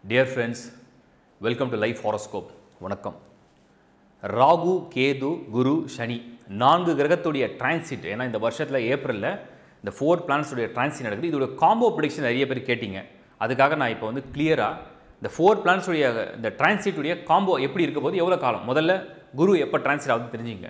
dear friends welcome to life horoscope வணக்கம் ராகு கேது குரு சனி நான்கு கிரகத்துடைய transit ஏன்னா இந்த வருஷத்தில் ஏப்ரலில் இந்த ஃபோர் பிளானட்ஸுடைய டிரான்சிட் நடக்குது இதோட காம்போ ப்ரிடிக்ஷன் நிறைய பேர் கேட்டிங்க அதுக்காக நான் இப்போ வந்து கிளியராக இந்த ஃபோர் பிளானட்ஸுடைய இந்த டிரான்சிட்டுடைய காம்போ எப்படி இருக்க போது எவ்வளோ காலம் முதல்ல குரு எப்போ டிரான்சிட் ஆகுதுன்னு தெரிஞ்சுங்க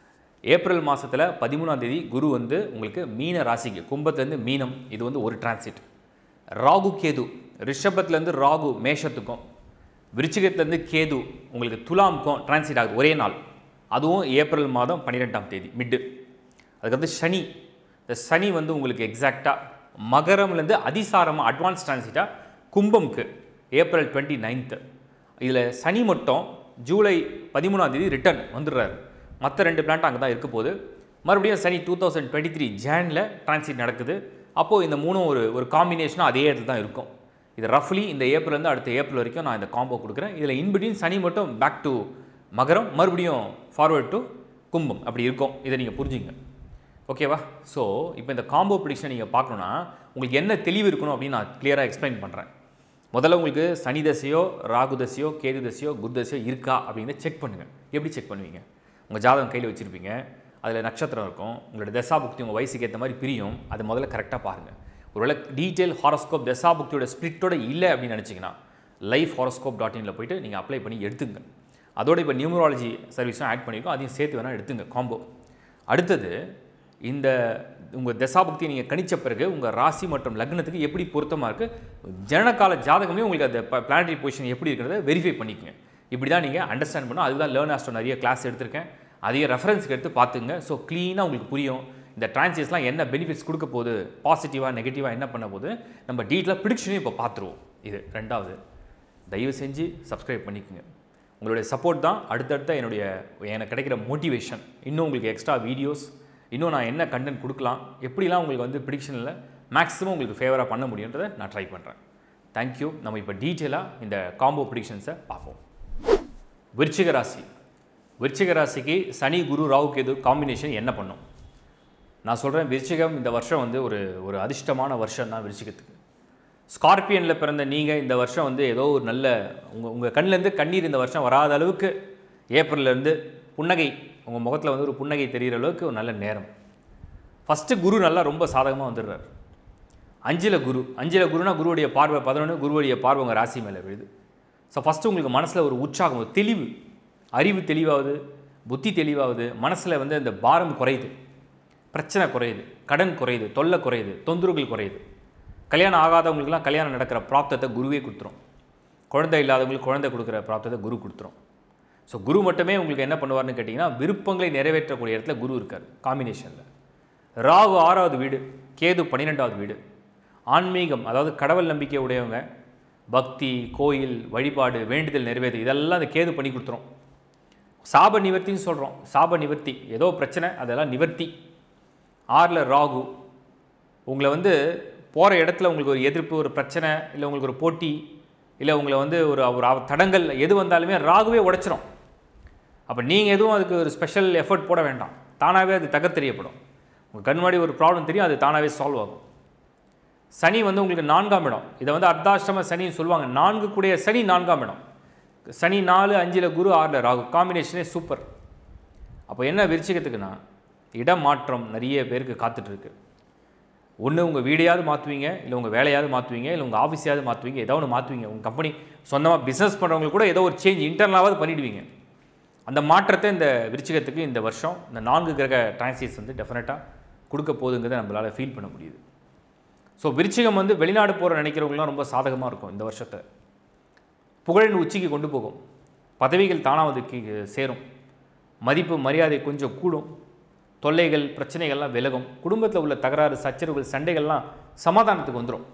ஏப்ரல் மாதத்தில் பதிமூணாம் தேதி குரு வந்து உங்களுக்கு மீன ராசிக்கு கும்பத்துலேருந்து மீனம் இது வந்து ஒரு டிரான்சிட் ராகு கேது ரிஷபத்துலேருந்து ராகு மேஷத்துக்கும் விருச்சிகத்துலேருந்து கேது உங்களுக்கு துலாமுக்கும் டிரான்சிட் ஆகுது ஒரே நாள் அதுவும் ஏப்ரல் மாதம் பன்னிரெண்டாம் தேதி மிட்டு அதுக்கடுத்து சனி இந்த சனி வந்து உங்களுக்கு எக்ஸாக்டாக மகரம்லேருந்து அதிசாரமாக அட்வான்ஸ் டிரான்சிட்டாக கும்பம்க்கு ஏப்ரல் டுவெண்ட்டி நைன்த்து இதில் சனி மட்டும் ஜூலை பதிமூணாம் தேதி ரிட்டர்ன் வந்துடுறாரு மற்ற ரெண்டு பிளான்ட் அங்கே தான் இருக்க போகுது மறுபடியும் Shani two thousand twenty three ஜேனில் டிரான்சிட் நடக்குது அப்போது இந்த மூணும் ஒரு ஒரு காம்பினேஷனாக அதே இடத்துல தான் இருக்கும் இது ரஃப்லி இந்த ஏப்ரல்லேருந்து அடுத்த ஏப்ரல் வரைக்கும் நான் இந்த காம்போ கொடுக்குறேன் இதில் இன்பிட்வீன் சனி மட்டும் பேக் டு மகரம் மறுபடியும் ஃபார்வர்ட் டு கும்பம் அப்படி இருக்கும் இதை நீங்கள் புரிஞ்சுங்க ஓகேவா ஸோ இப்போ இந்த காம்போ ப்ரிடிக்ஷன் நீங்கள் பார்க்கணுன்னா உங்களுக்கு என்ன தெளிவு இருக்கணும் அப்படின்னு நான் கிளியராக எக்ஸ்பிளைன் பண்ணுறேன் முதல்ல உங்களுக்கு சனி தசையோ ராகு தசையோ கேது தசையோ குரு தசையோ இருக்கா அப்படின்னு செக் பண்ணுங்கள் எப்படி செக் பண்ணுவீங்க உங்கள் ஜாதகம் கையில் வச்சுருப்பீங்க அதில் நட்சத்திரம் இருக்கும் உங்களோட தசாபுக்தி உங்கள் வயசுக்கு ஏற்ற மாதிரி பிரியும் அது முதல்ல கரெக்டாக பாருங்கள் ஒருவேளை டீட்டெயில் ஹாரோஸ்கோப் தசாபுக்தியோட ஸ்பிரிட்டோட இல்லை அப்படின்னு நினச்சிங்கன்னா லைஃப் ஹாரோஸ்கோப் டாட் இனில் போயிட்டு நீங்கள் அப்ளை பண்ணி எடுத்துங்க அதோட இப்போ நியூமராலஜி சர்வீஸும் ஆட் பண்ணியிருக்கோம் அதையும் சேர்த்து வேணால் எடுத்துங்க காம்போ அடுத்தது இந்த உங்கள் தசாபுக்தியை நீங்கள் கணிச்ச பிறகு உங்கள் ராசி மற்றும் லக்னத்துக்கு எப்படி பொருத்தமாக இருக்குது ஜனனகால ஜாதகமே உங்களுக்கு அந்த பிளானட்டரி பொசிஷன் எப்படி இருக்கிறத வெரிஃபை பண்ணிக்கங்க இப்படி தான் நீங்கள் அண்டர்ஸ்டாண்ட் பண்ணணும் அதுதான் லேர்ன் ஆஸ்ட்ரோ நிறைய கிளாஸ் எடுத்திருக்கேன் அதையும் ரெஃபரன்ஸ்க்கு எடுத்து பார்த்துங்க ஸோ க்ளீனாக உங்களுக்கு புரியும் இந்த டிரான்சிஸ்லாம் என்ன பெனிஃபிட்ஸ் கொடுக்க போகுது பாசிட்டிவாக நெகட்டிவாக என்ன பண்ண போகுது நம்ம டீட்டெயிலாக ப்ரிடிக்ஷனையும் இப்போ பார்த்துருவோம் இது ரெண்டாவது தயவு செஞ்சு சப்ஸ்கிரைப் பண்ணிக்கோங்க உங்களுடைய சப்போர்ட் தான் அடுத்தடுத்த என்னுடைய எனக்கு கிடைக்கிற மோட்டிவேஷன் இன்னும் உங்களுக்கு எக்ஸ்ட்ரா வீடியோஸ் இன்னும் நான் என்ன கண்டென்ட் கொடுக்கலாம் எப்படிலாம் உங்களுக்கு வந்து ப்ரிடிக்ஷனில் மேக்ஸிமம் உங்களுக்கு ஃபேவராக பண்ண முடியுன்றதை நான் ட்ரை பண்ணுறேன் தேங்க்யூ நம்ம இப்போ டீட்டெயிலாக இந்த காம்போ ப்ரிடிக்ஷன்ஸை பார்ப்போம் விருச்சிக ராசி விருச்சிக ராசிக்கு சனி குரு ராகு கேது காம்பினேஷன் என்ன பண்ணும் நான் சொல்கிறேன் விருச்சிகம் இந்த வருஷம் வந்து ஒரு ஒரு அதிர்ஷ்டமான வருஷம் தான் விருச்சிகத்துக்கு ஸ்கார்பியனில் பிறந்த நீங்கள் இந்த வருஷம் வந்து ஏதோ ஒரு நல்ல உங்கள் உங்கள் கண்ணிலேருந்து கண்ணீர் இந்த வருஷம் வராத அளவுக்கு ஏப்ரல்லேருந்து புன்னகை உங்கள் முகத்தில் வந்து ஒரு புன்னகை தெரிகிற அளவுக்கு ஒரு நல்ல நேரம் ஃபஸ்ட்டு குரு நல்லா ரொம்ப சாதகமாக வந்துடுறார் அஞ்சில் குரு அஞ்சில் குருனா குருவுடைய பார்வை பதினொன்று குருவுடைய பார்வை உங்கள் ராசி மேலே விழுது ஸோ ஃபஸ்ட்டு உங்களுக்கு மனசில் ஒரு உற்சாகம் ஒரு தெளிவு அறிவு தெளிவாகுது புத்தி தெளிவாகுது மனசில் வந்து இந்த பாரம் குறையுது பிரச்சனை குறையுது கடன் குறையுது தொல்லை குறையுது தொந்தரவுகள் குறையுது கல்யாணம் ஆகாதவங்களுக்குலாம் கல்யாணம் நடக்கிற பிராப்தத்தை குருவே கொடுத்துரும் குழந்தை இல்லாதவங்களுக்கு குழந்தை கொடுக்குற பிராப்தத்தை குரு கொடுத்துரும் ஸோ குரு மட்டுமே உங்களுக்கு என்ன பண்ணுவார்னு கேட்டிங்கன்னா விருப்பங்களை நிறைவேற்றக்கூடிய இடத்துல குரு இருக்கார் காம்பினேஷனில் ராகு ஆறாவது வீடு கேது பன்னிரெண்டாவது வீடு ஆன்மீகம் அதாவது கடவுள் நம்பிக்கை உடையவங்க பக்தி கோயில் வழிபாடு வேண்டுதல் நிறைவேறு இதெல்லாம் அந்த கேது பண்ணி கொடுத்துரும் சாப நிவர்த்தின்னு சொல்கிறோம் சாப நிவர்த்தி ஏதோ பிரச்சனை அதெல்லாம் நிவர்த்தி ஆறில் ராகு உங்களை வந்து போகிற இடத்துல உங்களுக்கு ஒரு எதிர்ப்பு ஒரு பிரச்சனை இல்லை உங்களுக்கு ஒரு போட்டி இல்லை உங்களை வந்து ஒரு ஒரு அவ- தடங்கல் எது வந்தாலுமே ராகுவே உடைச்சிரும் அப்போ நீங்கள் எதுவும் அதுக்கு ஒரு ஸ்பெஷல் எஃபர்ட் போட வேண்டாம் தானாகவே அது தகர்த்தெறியப்படும் உங்கள் கண் முன்னாடி ஒரு ப்ராப்ளம் தெரியும் அது தானாகவே சால்வ் ஆகும் சனி வந்து உங்களுக்கு நான்காம் இடம் இதை வந்து அர்த்தாஷ்டம சனின்னு சொல்லுவாங்க நான்கு கூடிய சனி நான்காம் இடம் சனி நாலு அஞ்சில் குரு ஆறில் ராகு காம்பினேஷனே சூப்பர் அப்போ என்ன விருச்சிகத்துக்குன்னா இடம் மாற்றம் நிறைய பேருக்கு காத்துட்ருக்கு ஒன்று உங்கள் வீடையாவது மாற்றுவீங்க இல்லை உங்கள் வேலையாவது மாற்றுவீங்க இல்லை உங்கள் ஆஃபீஸையாவது மாற்றுவீங்க ஏதோ ஒன்று மாற்றுவீங்க உங்கள் கம்பெனி சொந்தமாக பிஸ்னஸ் பண்ணுறவங்களுக்கு கூட ஏதோ ஒரு சேஞ்ச் இன்டர்னலாவது பண்ணிடுவீங்க அந்த மாற்றத்தை இந்த விருச்சிகத்துக்கு இந்த வருஷம் இந்த நான்கு கிரக டிரான்சிட்ஸ் வந்து டெஃபினட்டாக கொடுக்க போகுதுங்கிறத நம்மளால் ஃபீல் பண்ண முடியுது ஸோ விருச்சிகம் வந்து வெளிநாடு போகிற நினைக்கிறவங்களாம் ரொம்ப சாதகமாக இருக்கும் இந்த வருஷத்தை புகழின் உச்சிக்கு கொண்டு போகும் பதவிகள் தானாவதுக்கு சேரும் மதிப்பு மரியாதை கொஞ்சம் கூடும் தொல்லைகள் பிரச்சனைகள்லாம் விலகும் குடும்பத்தில் உள்ள தகராறு சச்சரவுகள் சண்டைகள்லாம் சமாதானத்துக்கு வந்துடும்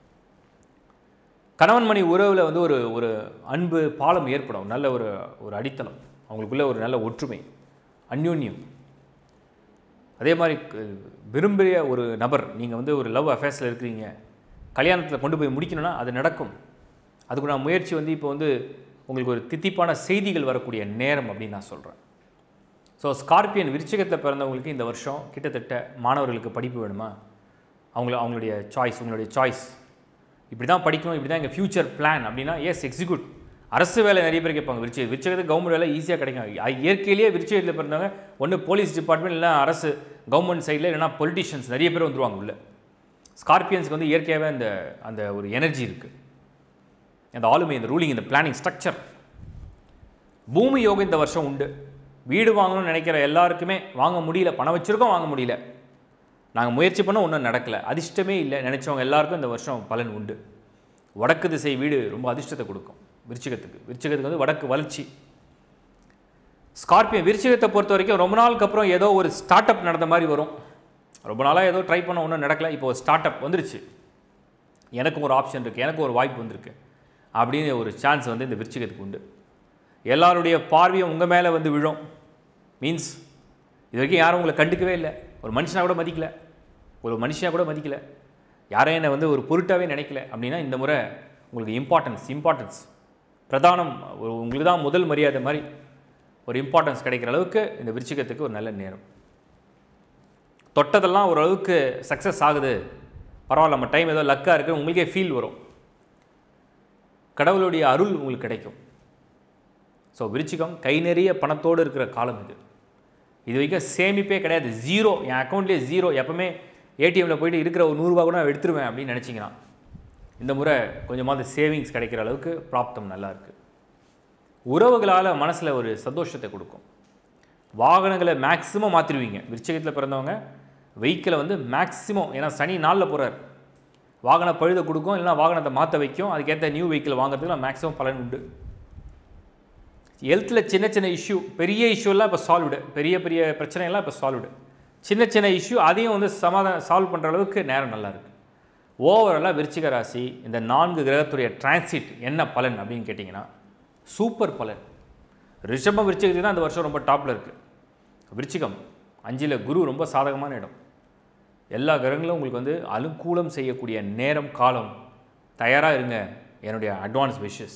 கணவன் மணி உறவில் வந்து ஒரு ஒரு அன்பு பாலம் ஏற்படும் நல்ல ஒரு ஒரு அடித்தளம் அவங்களுக்குள்ள ஒரு நல்ல ஒற்றுமை அந்யோன்யம் அதே மாதிரி க- விரும்பிய ஒரு நபர் நீங்கள் வந்து ஒரு லவ் அஃபேர்ஸில் இருக்கிறீங்க கல்யாணத்தில் கொண்டு போய் முடிக்கணும்னா அது நடக்கும் அதுக்குள்ள முயற்சி வந்து இப்போ வந்து உங்களுக்கு ஒரு தித்திப்பான செய்திகள் வரக்கூடிய நேரம் அப்படின்னு நான் சொல்கிறேன் ஸோ ஸ்கார்பியன் விருச்சிகத்தில் பிறந்தவங்களுக்கு இந்த வருஷம் கிட்டத்தட்ட மாணவர்களுக்கு படிப்பு வேணுமா அவங்கள அவங்களுடைய சாய்ஸ் உங்களுடைய சாய்ஸ் இப்படி தான் படிக்கணும் இப்படி தான் எங்கள் ஃபியூச்சர் பிளான் அப்படின்னா எஸ் எக்ஸிக்யூட் அரசு வேலை நிறைய பேர் கேட்பாங்க விருச்சிக விருச்சகத்துக்கு கவர்மெண்ட் வேலை ஈஸியாக கிடைக்கும் அ- இயற்கையிலேயே விருச்சகத்தில் பிறந்தவங்க ஒன்று போலீஸ் டிபார்ட்மெண்ட் இல்லை அரசு கவர்மெண்ட் சைடில் இல்லைனா பொலிட்டிஷியன்ஸ் நிறைய பேர் வந்துருவாங்க உள்ள ஸ்கார்பியன்ஸ்க்கு வந்து இயற்கையாகவே அந்த அந்த ஒரு எனர்ஜி இருக்குது அந்த ஆளுமை இந்த ரூலிங் இந்த பிளானிங் ஸ்ட்ரக்சர் பூமி யோகம் இந்த வருஷம் உண்டு வீடு வாங்கணும்னு நினைக்கிற எல்லாருக்குமே வாங்க முடியல பணம் வச்சுருக்கோம் வாங்க முடியல நாங்கள் முயற்சி பண்ண ஒன்றும் நடக்கலை அதிர்ஷ்டமே இல்லை நினச்சவங்க எல்லாருக்கும் இந்த வருஷம் பலன் உண்டு வடக்கு திசை வீடு ரொம்ப அதிர்ஷ்டத்தை கொடுக்கும் விருச்சிகத்துக்கு விருச்சிகத்துக்கு வந்து வடக்கு வளர்ச்சி ஸ்கார்பியன் விருச்சிகத்தை பொறுத்த வரைக்கும் ரொம்ப நாளுக்கு அப்புறம் ஏதோ ஒரு ஸ்டார்ட் அப் நடந்த மாதிரி வரும் ரொம்ப நாளாக ஏதோ ட்ரை பண்ண ஒன்றும் நடக்கல இப்போ ஒரு ஸ்டார்ட் அப் வந்துருச்சு எனக்கும் ஒரு ஆப்ஷன் இருக்குது எனக்கும் ஒரு வாய்ப்பு வந்திருக்கு அப்படின்னு ஒரு சான்ஸ் வந்து இந்த விருச்சிகத்துக்கு உண்டு எல்லாருடைய பார்வையும் உங்கள் மேலே வந்து விழும் மீன்ஸ் இது வரைக்கும் யாரும் உங்களை கண்டுக்கவே இல்லை ஒரு மனுஷனாக கூட மதிக்கல ஒரு மனுஷனாக கூட மதிக்கல யாரையும் என்னை வந்து ஒரு பொருட்டாவே நினைக்கல அப்படின்னா இந்த முறை உங்களுக்கு இம்பார்ட்டன்ஸ் இம்பார்ட்டன்ஸ் பிரதானம் ஒரு உங்களுக்கு தான் முதல் மரியாதை மாதிரி ஒரு இம்பார்ட்டன்ஸ் கிடைக்கிற அளவுக்கு இந்த விருச்சிகத்துக்கு ஒரு நல்ல நேரம் தொட்டதெல்லாம் ஓரளவுக்கு சக்ஸஸ் ஆகுது பரவாயில்ல நம்ம டைம் ஏதோ லக்காக இருக்குது உங்களுக்கே ஃபீல் வரும் கடவுளுடைய அருள் உங்களுக்கு கிடைக்கும் ஸோ விருச்சிகம் கை நிறைய பணத்தோடு இருக்கிற காலம் இது இது வரைக்கும் சேமிப்பே கிடையாது ஜீரோ என் அக்கௌண்ட்லேயே ஜீரோ எப்பவுமே ஏடிஎம்மில் போயிட்டு இருக்கிற ஒரு நூறுரூவா கூட நான் எடுத்துருவேன் அப்படின்னு நினச்சிங்கன்னா இந்த முறை கொஞ்சமாவது சேவிங்ஸ் கிடைக்கிற அளவுக்கு பிராப்தம் நல்லா இருக்குது உறவுகளால் மனசில் ஒரு சந்தோஷத்தை கொடுக்கும் வாகனங்களை மேக்ஸிமம் மாற்றிடுவீங்க விருச்சிகத்தில் பிறந்தவங்க வெஹிக்கிளை வந்து மேக்ஸிமம் ஏன்னா சனி நாளில் போகிறார் வாகன பழுத கொடுக்கும் இல்லைனா வாகனத்தை மாற்ற வைக்கும் அதுக்கேற்ற நியூ வெஹிக்கிள் வாங்குறதுக்கு மேக்ஸிமம் பலன் உண்டு ஹெல்த்தில் சின்ன சின்ன இஷ்யூ பெரிய இஷ்யூலாம் இப்போ சால்வ்டு பெரிய பெரிய பிரச்சனையெல்லாம் இப்போ சால்வ்டு சின்ன சின்ன இஷ்யூ அதையும் வந்து சமாதானம் சால்வ் பண்ணுற அளவுக்கு நேரம் நல்லா இருக்குது ஓவராலாக விருச்சிக ராசி இந்த நான்கு கிரகத்துடைய டிரான்சிட் என்ன பலன் அப்படின்னு கேட்டிங்கன்னா சூப்பர் பலன் ரிஷபம் விருச்சிகத்துக்கு தான் இந்த வருஷம் ரொம்ப டாப்பில் இருக்குது விருச்சிகம் அஞ்சில் குரு ரொம்ப சாதகமான இடம் எல்லா கிரகங்களும் உங்களுக்கு வந்து அனுகூலம் செய்யக்கூடிய நேரம் காலம் தயாராக இருங்க என்னுடைய அட்வான்ஸ் விஷஸ்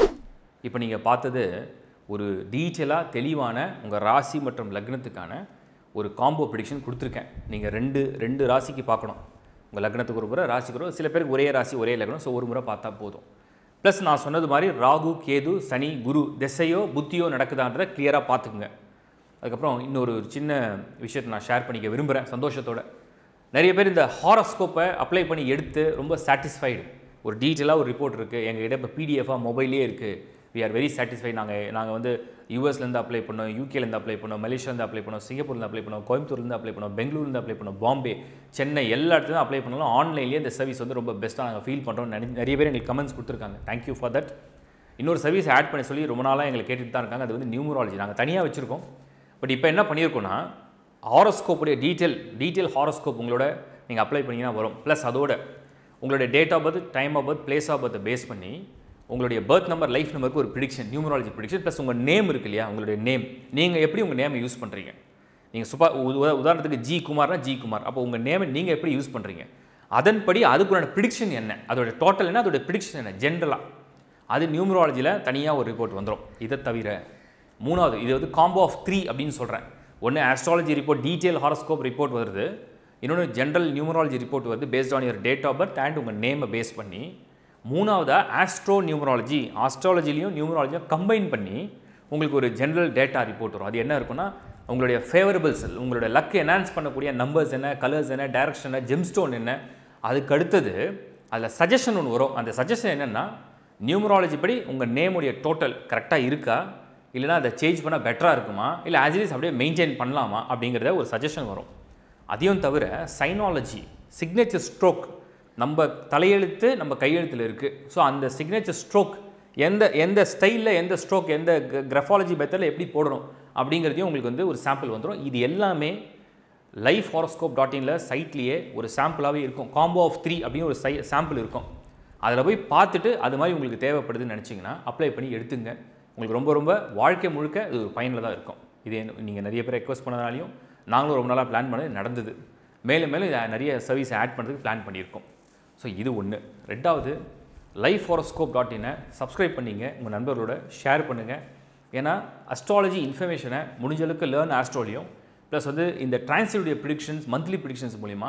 இப்போ நீங்கள் பார்த்தது ஒரு டீட்டெயிலாக தெளிவான உங்கள் ராசி மற்றும் லக்னத்துக்கான ஒரு காம்போ ப்ரிடிக்ஷன் கொடுத்துருக்கேன் நீங்கள் ரெண்டு ரெண்டு ராசிக்கு பார்க்கணும் உங்கள் லக்னத்துக்கு ஒரு முறை ராசிக்கு ஒரு சில பேருக்கு ஒரே ராசி ஒரே லக்னம் ஸோ ஒரு முறை பார்த்தா போதும் ப்ளஸ் நான் சொன்னது மாதிரி ராகு கேது சனி குரு திசையோ புத்தியோ நடக்குதான்றதை கிளியராக பார்த்துக்குங்க அதுக்கப்புறம் இன்னொரு சின்ன விஷயத்தை நான் ஷேர் பண்ணிக்க விரும்புகிறேன் சந்தோஷத்தோட நிறைய பேர் இந்த ஹாரோஸ்கோப்பை அப்ளை பண்ணி எடுத்து ரொம்ப சாட்டிஸ்ஃபைடு ஒரு டீட்டெயிலாக ஒரு ரிப்போர்ட் இருக்குது எங்ககிட்ட இப்போ பிடிஎஃபாக மொபைலே இருக்குது வி ஆர் வெரி சாட்டிஸ்ஃபைட் நாங்கள் நாங்கள் வந்து யூஎஸ்லேருந்து அப்ளை பண்ணோம் யூகேலேருந்து அப்ளை பண்ணோம் மலேசியாலேருந்து அப்ளை பண்ணோம் சிங்கப்பூர்லேருந்து அப்ளை பண்ணோம் கோயம்புத்தூர்லேருந்து அப்ளை பண்ணோம் பெங்களூர்லேருந்து அப்ளை பண்ணோம் பாம்பே சென்னை எல்லா இடத்துலையும் அப்ளை பண்ணாலும் ஆன்லைன்லேயே இந்த சர்வீஸ் வந்து ரொம்ப பெஸ்ட்டாக நாங்கள் ஃபீல் பண்ணுறோம் நிறைய பேர் எங்களுக்கு கமெண்ட்ஸ் கொடுத்துருக்காங்க தேங்க்யூ ஃபார் தட் இன்னொரு சர்வீஸ் ஆட் பண்ணி சொல்லி ரொம்ப நாளாக எங்களுக்கு கேட்டுட்டு தான் இருக்காங்க அது வந்து நியூமராலஜி நாங்கள் தனியாக வச்சுருக்கோம் பட் இப்போ என்ன பண்ணியிருக்கோன்னா ஹாரோஸ்கோப்புடைய டீட்டெயில் டீட்டெயில் ஹாரோஸ்கோப் உங்களோட நீங்கள் அப்ளை பண்ணிங்கன்னா வரும் ப்ளஸ் அதோட உங்களுடைய date of birth time of birth place of பர்த்தை பேஸ் பண்ணி உங்களுடைய பர்த் நம்பர் லைஃப் நம்பருக்கு ஒரு ப்ரிடிக்ஷன் நியூமராலஜி ப்ரிடிக்ஷன் ப்ளஸ் உங்கள் நேம் இருக்கு இல்லையா உங்களுடைய நேம் நீங்கள் எப்படி உங்கள் நேமை யூஸ் பண்ணுறீங்க நீங்கள் சுபா உத- உதாரணத்துக்கு ஜி குமார்னா ஜி குமார் அப்போ உங்கள் நேமை நீங்கள் எப்படி யூஸ் பண்ணுறீங்க அதன்படி அதுக்குண்டான ப்ரிடிக்ஷன் என்ன அதோட டோட்டல் என்ன அதோட ப்ரிடிக்ஷன் என்ன ஜென்ரலாக அது நியூமராலஜியில் தனியாக ஒரு ரிப்போர்ட் வந்துடும் இதை தவிர மூணாவது இது வந்து காம்போ ஆஃப் த்ரீ அப்படின்னு சொல்கிறேன் ஒன்று astrology report detail horoscope report வருது இன்னொன்று ஜென்ரல் நியூமராலஜி ரிப்போர்ட் வருது based on your date of birth and உங்கள் நேமை பேஸ் பண்ணி மூணாவதாக ஆஸ்ட்ரோ நியூமராலஜி ஆஸ்ட்ராலஜிலையும் நியூமராலஜியும் கம்பைன் பண்ணி உங்களுக்கு ஒரு ஜென்ரல் டேட்டா ரிப்போர்ட் வரும் அது என்ன இருக்குன்னா உங்களுடைய ஃபேவரபிள்ஸ் உங்களுடைய லக் என்ஹான்ஸ் பண்ணக்கூடிய நம்பர்ஸ் என்ன கலர்ஸ் என்ன டைரக்ஷன் என்ன ஜெம்ஸ்டோன் என்ன அதுக்கு அடுத்தது அதில் சஜஷன் ஒன்று வரும் அந்த சஜஷன் என்னென்னா நியூமராலஜி படி உங்கள் நேமுடைய டோட்டல் கரெக்டாக இருக்கா இல்லைனா அதை சேஞ்ச் பண்ணால் பெட்டராக இருக்குமா இல்லை ஆஸ் இட் இஸ் அப்படியே மெயின்டைன் பண்ணலாமா அப்படிங்கிறத ஒரு சஜஷன் வரும் அதையும் தவிர சைனாலஜி சிக்னேச்சர் ஸ்ட்ரோக் நம்ம தலையெழுத்து நம்ம கையெழுத்தில் இருக்குது ஸோ அந்த சிக்னேச்சர் ஸ்ட்ரோக் எந்த எந்த ஸ்டைலில் எந்த ஸ்ட்ரோக் எந்த கிரஃபாலஜி மெத்தடில் எப்படி போடணும் அப்படிங்கிறதையும் உங்களுக்கு வந்து ஒரு சாம்பிள் வந்துடும் இது எல்லாமே லைஃப் ஹாரோஸ்கோப் டாட் இனில் சைட்லேயே ஒரு சாம்பிளாகவே இருக்கும் காம்போ ஆஃப் த்ரீ அப்படின்னு ஒரு சை சாம்பிள் இருக்கும் அதில் போய் பார்த்துட்டு அது மாதிரி உங்களுக்கு தேவைப்படுதுன்னு நினச்சிங்கன்னா அப்ளை பண்ணி எடுத்துங்க உங்களுக்கு ரொம்ப ரொம்ப வாழ்க்கை முழுக்க இது ஒரு பயனில் இருக்கும் இது நீங்கள் நிறைய பேர் ரெக்வஸ்ட் பண்ணதுனாலையும் நாங்களும் ரொம்ப நாளாக பிளான் பண்ணது நடந்தது மேலும் மேலும் இதை நிறைய சர்வீஸ் ஆட் பண்ணுறதுக்கு பிளான் பண்ணியிருக்கோம் ஸோ இது ஒன்று ரெண்டாவது லைஃப் ஹாரோஸ்கோப் டாட் இனை சப்ஸ்கிரைப் பண்ணிங்க உங்கள் நண்பர்களோட ஷேர் பண்ணுங்கள் ஏன்னா அஸ்ட்ராலஜி இன்ஃபர்மேஷனை முடிஞ்ச அளவுக்கு லேர்ன் ஆஸ்ட்ராலியும் ப்ளஸ் வந்து இந்த டிரான்ஸ்லேட்டுடைய ப்ரிடிக்ஷன்ஸ் மந்த்லி ப்ரிடிக்ஷன்ஸ் மூலிமா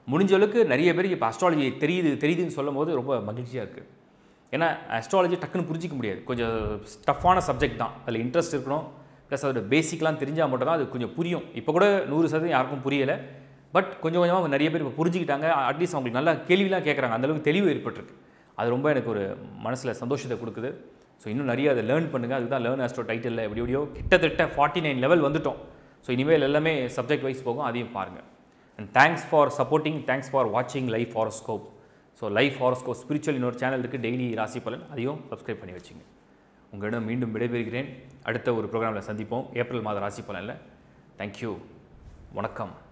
முடிஞ்ச அளவுக்கு நிறைய பேருக்கு இப்போ அஸ்ட்ராலஜி தெரியுது தெரியுதுன்னு சொல்லும் போது ரொம்ப மகிழ்ச்சியாக இருக்குது ஏன்னா அஸ்ட்ராலஜி டக்குன்னு புரிஞ்சிக்க முடியாது கொஞ்சம் டஃப்பான சப்ஜெக்ட் தான் அதில் இன்ட்ரெஸ்ட் இருக்கணும் ப்ளஸ் அதோட பேசிக்லாம் தெரிஞ்சால் மட்டும் தான் அது கொஞ்சம் புரியும் இப்போ கூட நூறு சதவீதம் யாருக்கும் புரியலை பட் கொஞ்சம் கொஞ்சமாக நிறைய பேர் இப்போ புரிஞ்சுக்கிட்டாங்க அட்லீஸ்ட் அவங்களுக்கு நல்லா கேள்விலாம் கேட்குறாங்க அந்தளவுக்கு தெளிவு ஏற்பட்டிருக்கு அது ரொம்ப எனக்கு ஒரு மனசில் சந்தோஷத்தை கொடுக்குது ஸோ இன்னும் நிறைய அதை லேர்ன் பண்ணுங்கள் அதுதான் லேர்ன் ஆஸ்ட்ரோ டைட்டிலில் எப்படி எப்படியோ கிட்டத்தட்ட ஃபார்ட்டி நைன் லெவல் வந்துட்டோம் ஸோ இனிமேல் எல்லாமே சப்ஜெக்ட் வைஸ் போகும் அதையும் பாருங்கள் and thanks for supporting thanks for வாட்சிங் life horoscope so life horoscope spiritual இன்னொரு சேனல் இருக்குது டெய்லி ராசி பலன் அதையும் சப்ஸ்கிரைப் பண்ணி வச்சுங்க உங்களிடம் மீண்டும் விடைபெறுகிறேன் அடுத்த ஒரு ப்ரோக்ராமில் சந்திப்போம் ஏப்ரல் மாத ராசி பலனில் தேங்க்யூ வணக்கம்